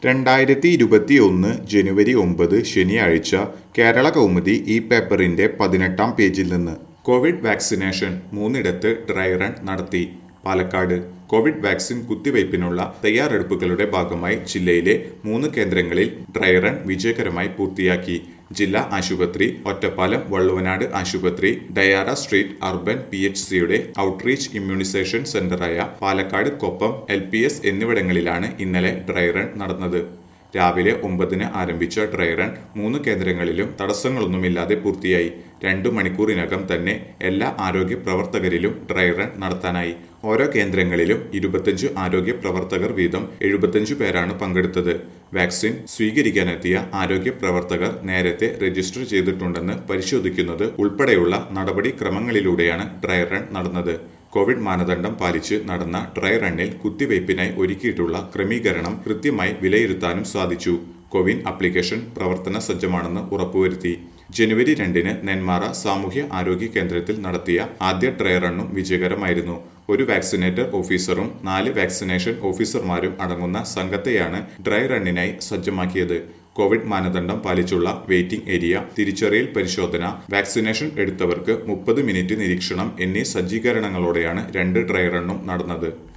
രണ്ടായിരത്തി ഇരുപത്തി ഒന്ന് ജനുവരി ഒമ്പത് ശനിയാഴ്ച കേരള കൗമുദി ഈ പേപ്പറിന്റെ പതിനെട്ടാം പേജിൽ നിന്ന് കോവിഡ് വാക്സിനേഷൻ മൂന്നിടത്ത് ഡ്രൈ റൺ നടത്തി പാലക്കാട് കോവിഡ് വാക്സിൻ കുത്തിവയ്പ്പിനുള്ള തയ്യാറെടുപ്പുകളുടെ ഭാഗമായി ജില്ലയിലെ മൂന്ന് കേന്ദ്രങ്ങളിൽ ഡ്രൈ റൺ വിജയകരമായി പൂർത്തിയാക്കി ജില്ലാ ആശുപത്രി ഒറ്റപ്പാലം വള്ളുവനാട് ആശുപത്രി Diara street urban P H സിയുടെ ഔട്ട്റീച്ച് ഇമ്മ്യൂണൈസേഷൻ സെന്ററായ Palakkad Koppam L P S എന്നിവിടങ്ങളിലാണ് ഇന്നലെ ഡ്രൈ റൺ നടന്നത് രാവിലെ ഒമ്പതിന് ആരംഭിച്ച ഡ്രൈ റൺ മൂന്ന് കേന്ദ്രങ്ങളിലും തടസ്സങ്ങളൊന്നുമില്ലാതെ പൂർത്തിയായി രണ്ടു മണിക്കൂറിനകം തന്നെ എല്ലാ ആരോഗ്യ പ്രവർത്തകരിലും ഡ്രൈ റൺ നടത്താനായി ഓരോ കേന്ദ്രങ്ങളിലും ഇരുപത്തഞ്ച് ആരോഗ്യ പ്രവർത്തകർ വീതം എഴുപത്തഞ്ചു പേരാണ് പങ്കെടുത്തത് വാക്സിൻ സ്വീകരിക്കാനെത്തിയ ആരോഗ്യ പ്രവർത്തകർ നേരത്തെ രജിസ്റ്റർ ചെയ്തിട്ടുണ്ടെന്ന് പരിശോധിക്കുന്നത് ഉൾപ്പെടെയുള്ള നടപടിക്രമങ്ങളിലൂടെയാണ് ഡ്രൈ റൺ നടന്നത് കോവിഡ് മാനദണ്ഡം പാലിച്ച് നടന്ന ഡ്രൈ റണ്ണിൽ കുത്തിവയ്പ്പിനായി ഒരുക്കിയിട്ടുള്ള ക്രമീകരണം കൃത്യമായി വിലയിരുത്താനും സാധിച്ചു കോവിൻ ആപ്ലിക്കേഷൻ പ്രവർത്തന സജ്ജമാണെന്ന് ഉറപ്പുവരുത്തി ജനുവരി രണ്ടിന് നെന്മാറ സാമൂഹ്യ ആരോഗ്യ കേന്ദ്രത്തിൽ നടത്തിയ ആദ്യ ഡ്രൈ റണ്ണും വിജയകരമായിരുന്നു ഒരു വാക്സിനേറ്റർ ഓഫീസറും നാല് വാക്സിനേഷൻ ഓഫീസർമാരും അടങ്ങുന്ന സംഘത്തെയാണ് ഡ്രൈ റണ്ണിനായി സജ്ജമാക്കിയത് കോവിഡ് മാനദണ്ഡം പാലിച്ചുള്ള വെയിറ്റിംഗ് ഏരിയ തിരിച്ചറിയൽ പരിശോധന വാക്സിനേഷൻ എടുത്തവർക്ക് മുപ്പത് മിനിറ്റ് നിരീക്ഷണം എന്നീ സജ്ജീകരണങ്ങളോടെയാണ് രണ്ട് ഡ്രൈ റണ്ണും നടന്നത്